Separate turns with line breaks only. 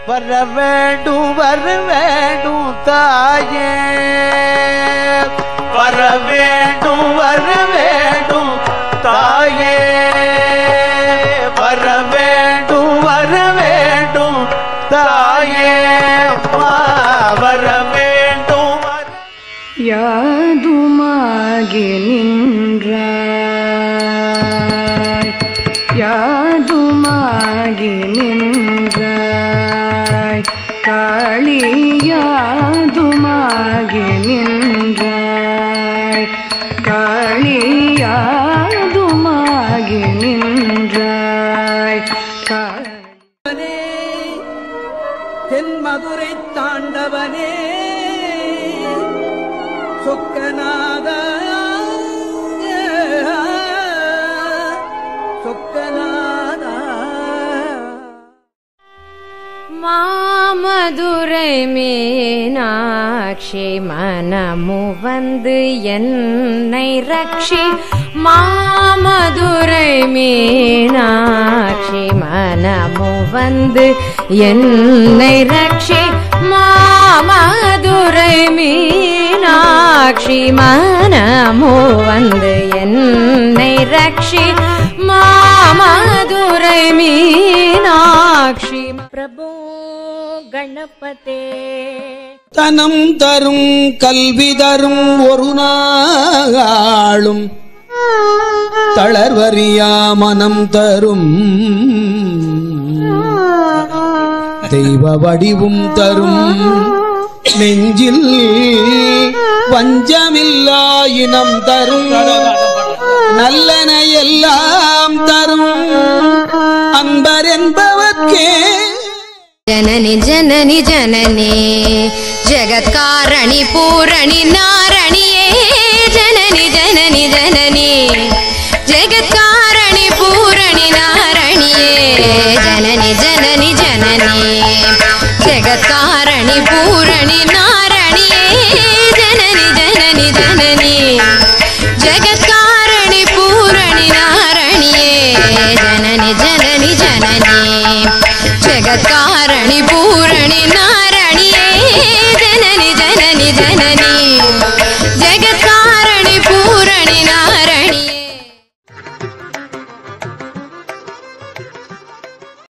வர வேண்டும் வர வேண்டும் தாயே வர வேண்டும் வர வேண்டும் தாயே வர வேண்டும் வர வேண்டும் தாயே அம்மா, வர வேண்டும் வர
யாதுமாகி நின்றாய் யாதுமாகி நின்றாய் காளியாதுமாகி நின்றாய் காளியாதுமாகி நின்றாய் காளி
தென் மதுரை தாண்டவனே சொக்கநாத சொக்கநாத
மாமதுரை மீனாட்சி மனமு வந்து என்னை ரட்சி மாமதுரை மீனாட்சி மனமு வந்து என்னை ரட்சி மாமதுரை மீனாட்சி மனமு வந்து என்னை ரட்சி மாமதுரை மீனாட்சி பிரபு கணபதே
தனம் தரும் கல்வி தரும் ஒரு நாளும் தளர்வறியா மனம் தரும் தெய்வ வடிவும் தரும் நெஞ்சில் வஞ்சமில்லா இனம் தரும் நல்லன எல்லாம் தரும் அன்பர் என்பவர்க்கே
ಜನನಿ ಜನನಿ ಜನನಿ ಜಗತ್ಕಾರಣಿ ಪೂರಣಿ ನಾರಣಿಯೇ ಜನನಿ ಜನನಿ ಜನನಿ ಜಗತ್ಕಾರಣಿ ಪೂರಣಿ ನಾರಣಿಯೇ ಜನನಿ ಜನನಿ ಜನನಿ ಜಗತ್ಕಾರಣಿ ಪೂರಣಿ ನಾರಣಿಯೇ ಜನನಿ ಜನನಿ ಜನನಿ ಜಗತ್ಕಾರಣಿ ಪೂರಣಿ ನಾರಣಿಯೇ ಜನನಿ ಜನನಿ ಜನನಿ ಜಗತ್ಕಾರಣಿ ಪೂರಣಿ ನಾರಣಿಯೇ ಜನನಿ ಜನನಿ ಜನನಿ